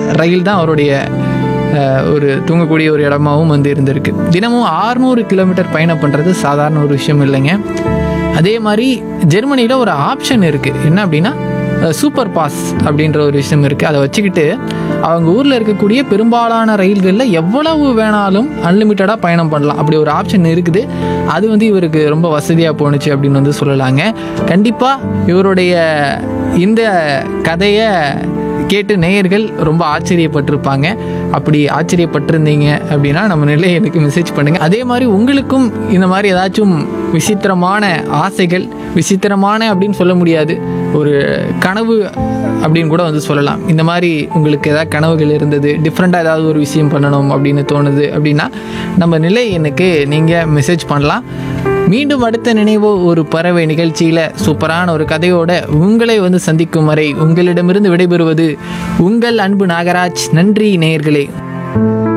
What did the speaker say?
ரயில் தான் அவருடைய அஹ், ஒரு தூங்கக்கூடிய ஒரு இடமாவும் வந்து இருந்திருக்கு தினமும் 600 கிலோமீட்டர் பயணம் பண்ணுறது சாதாரண ஒரு விஷயம் இல்லைங்க அதே மாதிரி ஜெர்மனியில் ஒரு ஆப்ஷன் இருக்குது என்ன அப்படின்னா சூப்பர் பாஸ் அப்படின்ற ஒரு விஷயம் இருக்குது அதை வச்சுக்கிட்டு அவங்க ஊரில் இருக்கக்கூடிய பெரும்பாலான ரயில்களில் எவ்வளவு வேணாலும் அன்லிமிட்டடாக பயணம் பண்ணலாம் அப்படி ஒரு ஆப்ஷன் இருக்குது அது வந்து இவருக்கு ரொம்ப வசதியாக போணுச்சு அப்படின்னு வந்து சொல்லலாங்க கண்டிப்பாக இவருடைய இந்த கதையை கேட்டு நேயர்கள் ரொம்ப ஆச்சரியப்பட்டிருப்பாங்க அப்படி ஆச்சரியப்பட்டிருந்தீங்க அப்படின்னா நம்ம நிலையை எனக்கு மெசேஜ் பண்ணுங்கள் அதே மாதிரி உங்களுக்கும் இந்த மாதிரி ஏதாச்சும் விசித்திரமான ஆசைகள் விசித்திரமான அப்படின்னு சொல்ல முடியாது ஒரு கனவு அப்படின்னு கூட வந்து சொல்லலாம் இந்த மாதிரி உங்களுக்கு ஏதாவது கனவுகள் இருந்தது டிஃப்ரெண்ட்டாக ஏதாவது ஒரு விஷயம் பண்ணணும் அப்படின்னு தோணுது அப்படின்னா நம்ம நிலை எனக்கு நீங்கள் மெசேஜ் பண்ணலாம் மீண்டும் அடுத்த நினைவோ ஒரு பறவை நிகழ்ச்சியில் சூப்பரான ஒரு கதையோட உங்களை வந்து சந்திக்கும் வரை உங்களிடமிருந்து விடைபெறுவது உங்கள் அன்பு நாகராஜ் நன்றி நேயர்களே